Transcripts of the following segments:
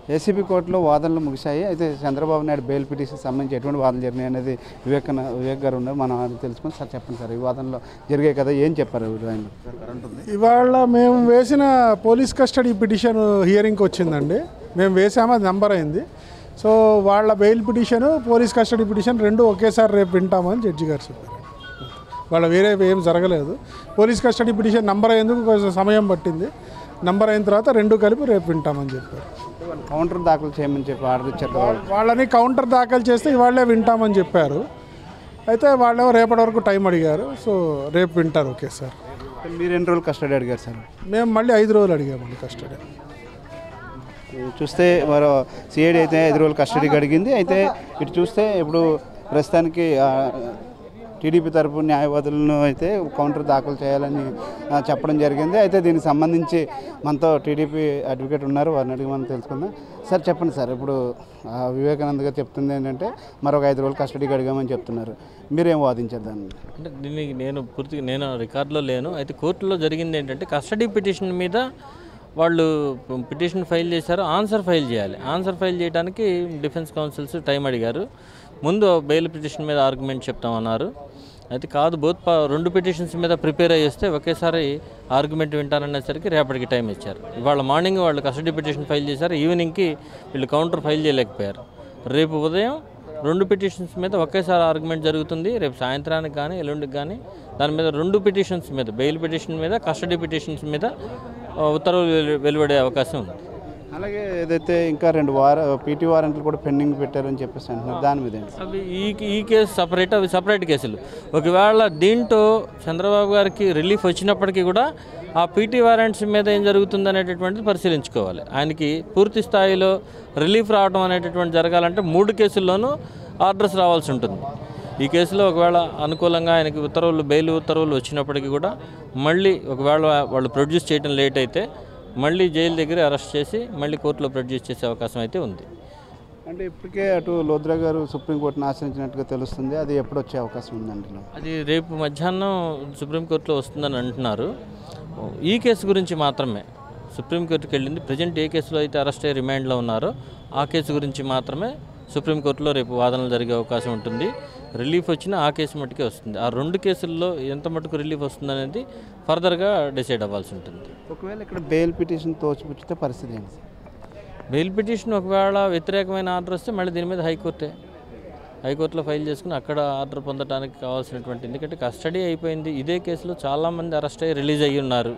ACB కోర్టులో వాదనలు ముగిశాయి అయితే చంద్రబాబు నాయుడు బెయిల్ పిటిషన్ సంబంధించి ఎటువంటి వాదనలు జరిగినాయి అనేది వివేకన వివేక్ గారు ఉన్నారు మనం అది తెలుసుకొని సార్ చెప్పండి సార్ ఈ వాదనలో జరిగాయి కదా ఏం చెప్పారు ఆయన ఇవాళ మేము వేసిన పోలీస్ కస్టడీ పిటిషన్ హియరింగ్కి వచ్చిందండి మేము వేసాము అది నెంబర్ అయింది సో వాళ్ళ bail petition police custody petition రెండు ఒకేసారి రేపు వింటామని జడ్జి గారు చెప్పారు వాళ్ళ వేరే ఏం జరగలేదు పోలీస్ కస్టడీ పిటిషన్ నంబర్ అయ్యేందుకు కొంచెం సమయం పట్టింది నంబర్ అయిన తర్వాత రెండు కలిపి రేపు వింటామని చెప్పారు కౌంటర్ దాఖలు చేయమని చెప్పి ఆర్డర్ ఇచ్చారు కదా వాళ్ళు. వాళ్ళని కౌంటర్ దాఖలు చేస్తే ఇవాళే వింటామని చెప్పారు అయితే వాళ్ళేమో రేపటి వరకు టైం అడిగారు సో రేపు వింటారు ఒకేసారి మీరు ఎన్ని రోజులు కస్టడీ అడిగారు సార్ మేము మళ్ళీ ఐదు రోజులు అడిగామండి కస్టడీ చూస్తే మరో సిఐడి అయితే ఐదు రోజులు కస్టడీకి అడిగింది అయితే ఇటు చూస్తే ఇప్పుడు ప్రస్తుతానికి ఆ, టీడీపీ తరపు న్యాయవాదులను అయితే కౌంటర్ దాఖలు చేయాలని ఆ, చెప్పడం జరిగింది అయితే దీనికి సంబంధించి మనతో టీడీపీ అడ్వకేట్ ఉన్నారు వారిని అడిగి మనం తెలుసుకుందాం సార్ చెప్పండి సార్ ఇప్పుడు ఆ, వివేకానంద్ గారు చెప్తుంది ఏంటంటే మరొక ఐదు రోజులు కస్టడీకి అడిగామని చెప్తున్నారు మీరేం వాదించారు దాన్ని అంటే దీనికి నేను పూర్తిగా నేను రికార్డులో లేను అయితే కోర్టులో జరిగింది ఏంటంటే కస్టడీ పిటిషన్ మీద వాళ్ళు పిటిషన్ ఫైల్ చేశారు ఆన్సర్ ఫైల్ చేయాలి ఆన్సర్ ఫైల్ చేయడానికి డిఫెన్స్ కౌన్సిల్స్ టైం అడిగారు ముందు బెయిల్ పిటిషన్ మీద ఆర్గ్యుమెంట్ చెప్తామన్నారు అయితే కాదు బోత్ ప- రెండు పిటిషన్స్ మీద ప్రిపేర్ అయ్యేస్తే ఒకేసారి ఆర్గ్యుమెంట్ వింటారనేసరికి రేపటికి టైం ఇచ్చారు ఇవాళ మార్నింగ్ వాళ్ళు కస్టడీ పిటిషన్ ఫైల్ చేశారు ఈవినింగ్కి వీళ్ళు కౌంటర్ ఫైల్ చేయలేకపోయారు రేపు ఉదయం రెండు పిటిషన్స్ మీద ఒకేసారి ఆర్గ్యుమెంట్ జరుగుతుంది రేపు సాయంత్రానికి కానీ ఎల్లుండికి కానీ దాని మీద రెండు పిటిషన్స్ మీద బెయిల్ పిటిషన్ మీద కస్టడీ పిటిషన్స్ మీద ఆ, ఉత్తర్వులు వెలు- వెలువడే అవకాశం ఉంది అలాగే ఏదైతే ఇంకా రెండు వార పీటీ వారెంట్లు కూడా పెండింగ్ పెట్టారని చెప్పేసి అంటున్నారు దాని మీద ఏంటి అవి ఈ ఈ కేసు సపరేట్ అవి సపరేట్ కేసులు ఒకవేళ దీంట్లో చంద్రబాబు గారికి రిలీఫ్ వచ్చినప్పటికీ కూడా ఆ పీటీ వారెంట్స్ మీద ఏం జరుగుతుంది అనేటటువంటిది పరిశీలించుకోవాలి ఆయనకి పూర్తి స్థాయిలో రిలీఫ్ రావడం అనేటటువంటి జరగాలంటే మూడు కేసుల్లోనూ ఆర్డర్స్ రావాల్సి ఉంటుంది ఈ కేసులో ఒకవేళ అనుకూలంగా ఆయనకి ఉత్తర్వులు బెయిల్ ఉత్తర్వులు వచ్చినప్పటికీ కూడా మళ్ళీ ఒకవేళ వాళ్ళు ప్రొడ్యూస్ చేయడం లేట్ అయితే మళ్ళీ జైలు దగ్గర అరెస్ట్ చేసి మళ్ళీ కోర్టులో ప్రొడ్యూస్ చేసే అవకాశం అయితే ఉంది అంటే ఇప్పటికే అటు లోద్రా గారు సుప్రీంకోర్టును ఆశ్రయించినట్టుగా తెలుస్తుంది అది ఎప్పుడు వచ్చే అవకాశం ఉందండి అది రేపు మధ్యాహ్నం సుప్రీంకోర్టులో వస్తుందని అంటున్నారు ఈ కేసు గురించి మాత్రమే సుప్రీంకోర్టుకి వెళ్ళింది ప్రజెంట్ ఏ కేసులో అయితే అరెస్ట్ అయ్యి రిమాండ్లో ఉన్నారో ఆ కేసు గురించి మాత్రమే సుప్రీంకోర్టులో రేపు వాదనలు జరిగే అవకాశం ఉంటుంది రిలీఫ్ వచ్చినా ఆ కేసు మట్టుకే వస్తుంది ఆ రెండు కేసుల్లో ఎంత మటుకు రిలీఫ్ వస్తుందనేది ఫర్దర్గా డిసైడ్ అవ్వాల్సి ఉంటుంది ఒకవేళ ఇక్కడ బెయిల్ పిటిషన్ తోచిపుచ్చితే పరిస్థితి ఏంటి సార్? బెయిల్ పిటిషన్ ఒకవేళ వ్యతిరేకమైన ఆర్డర్ వస్తే మళ్ళీ దీని మీద హైకోర్టే హైకోర్టులో ఫైల్ చేసుకుని అక్కడ ఆర్డర్ పొందడానికి కావాల్సినటువంటి ఎందుకంటే కస్టడీ అయిపోయింది ఇదే కేసులో చాలామంది అరెస్ట్ అయ్యి రిలీజ్ అయ్యి ఉన్నారు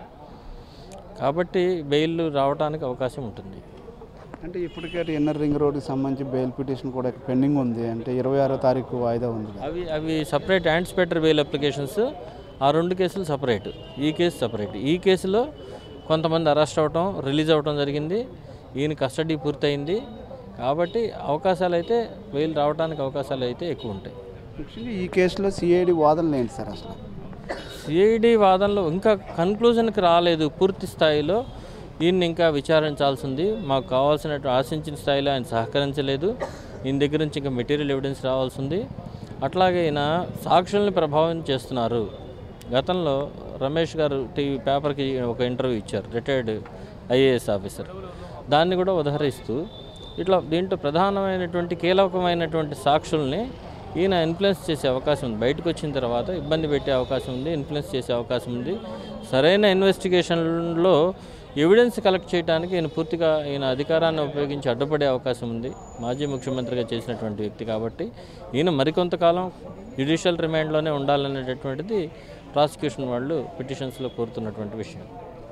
కాబట్టి బెయిల్ రావడానికి అవకాశం ఉంటుంది అంటే ఇప్పటికే అటు ఇన్నర్ రింగ్ రోడ్కి సంబంధించి బెయిల్ పిటిషన్ కూడా పెండింగ్ ఉంది అంటే ఇరవై ఆరో తారీఖు వాయిదా ఉంది కదా. అవి అవి సపరేట్ యాంటిసిపేటరీ బెయిల్ అప్లికేషన్స్ ఆ రెండు కేసులు సపరేట్ ఈ కేసు సపరేట్ ఈ కేసులో కొంతమంది అరెస్ట్ అవటం రిలీజ్ అవ్వటం జరిగింది ఈయన కస్టడీ పూర్తయింది కాబట్టి అవకాశాలు అయితే బెయిల్ రావడానికి అవకాశాలు అయితే ఎక్కువ ఉంటాయి ముఖ్యంగా ఈ కేసులో సిఐడి వాదనలు ఏంటి సార్ అసలు సిఐడి వాదనలో ఇంకా కన్క్లూజన్కి రాలేదు పూర్తి స్థాయిలో ఈయన్ని ఇంకా విచారించాల్సి ఉంది మాకు కావాల్సినట్టు ఆశించిన స్థాయిలో ఆయన సహకరించలేదు ఈయన దగ్గర నుంచి ఇంకా మెటీరియల్ ఎవిడెన్స్ రావాల్సి ఉంది అట్లాగే ఈయన సాక్షుల్ని ప్రభావం చేస్తున్నారు గతంలో రమేష్ గారు టీవీ పేపర్కి ఒక ఇంటర్వ్యూ ఇచ్చారు రిటైర్డ్ ఐఏఎస్ ఆఫీసర్ దాన్ని కూడా ఉదహరిస్తూ ఇట్లా దీంట్లో ప్రధానమైనటువంటి కీలకమైనటువంటి సాక్షుల్ని ఈయన ఇన్ఫ్లుయెన్స్ చేసే అవకాశం ఉంది బయటకు వచ్చిన తర్వాత ఇబ్బంది పెట్టే అవకాశం ఉంది ఇన్ఫ్లుయెన్స్ చేసే అవకాశం ఉంది సరైన ఇన్వెస్టిగేషన్లో ఎవిడెన్స్ కలెక్ట్ చేయడానికి ఈయన పూర్తిగా ఈయన అధికారాన్ని ఉపయోగించి అడ్డుపడే అవకాశం ఉంది మాజీ ముఖ్యమంత్రిగా చేసినటువంటి వ్యక్తి కాబట్టి ఈయన మరికొంతకాలం జ్యుడిషియల్ రిమాండ్లోనే ఉండాలనేటటువంటిది ప్రాసిక్యూషన్ వాళ్ళు పిటిషన్స్లో కోరుతున్నటువంటి విషయం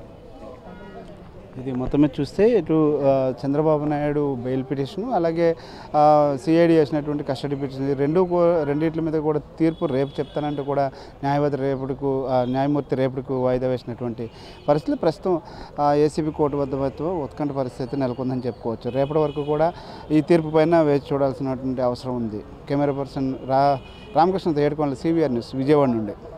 ఇది మొత్తం మీద చూస్తే ఇటు ఆ, చంద్రబాబు నాయుడు బెయిల్ పిటిషన్ అలాగే సిఐడి చేసినటువంటి కస్టడీ పిటిషన్ ఈ రెండు కూ- రెండిట్ల మీద కూడా తీర్పు రేపు చెప్తానంటే కూడా న్యాయవాది రేపటికు ఆ, న్యాయమూర్తి రేపటికు వాయిదా వేసినటువంటి పరిస్థితులు ప్రస్తుతం ఏసీబీ కోర్టు వద్ద వద్ద ఉత్కంఠ పరిస్థితి నెలకొందని చెప్పుకోవచ్చు రేపటి వరకు కూడా ఈ తీర్పు పైన వేచి చూడాల్సినటువంటి అవసరం ఉంది కెమెరా పర్సన్ రా రామకృష్ణ ఏడుకోవాలి సివిఆర్ న్యూస్ విజయవాడ నుండి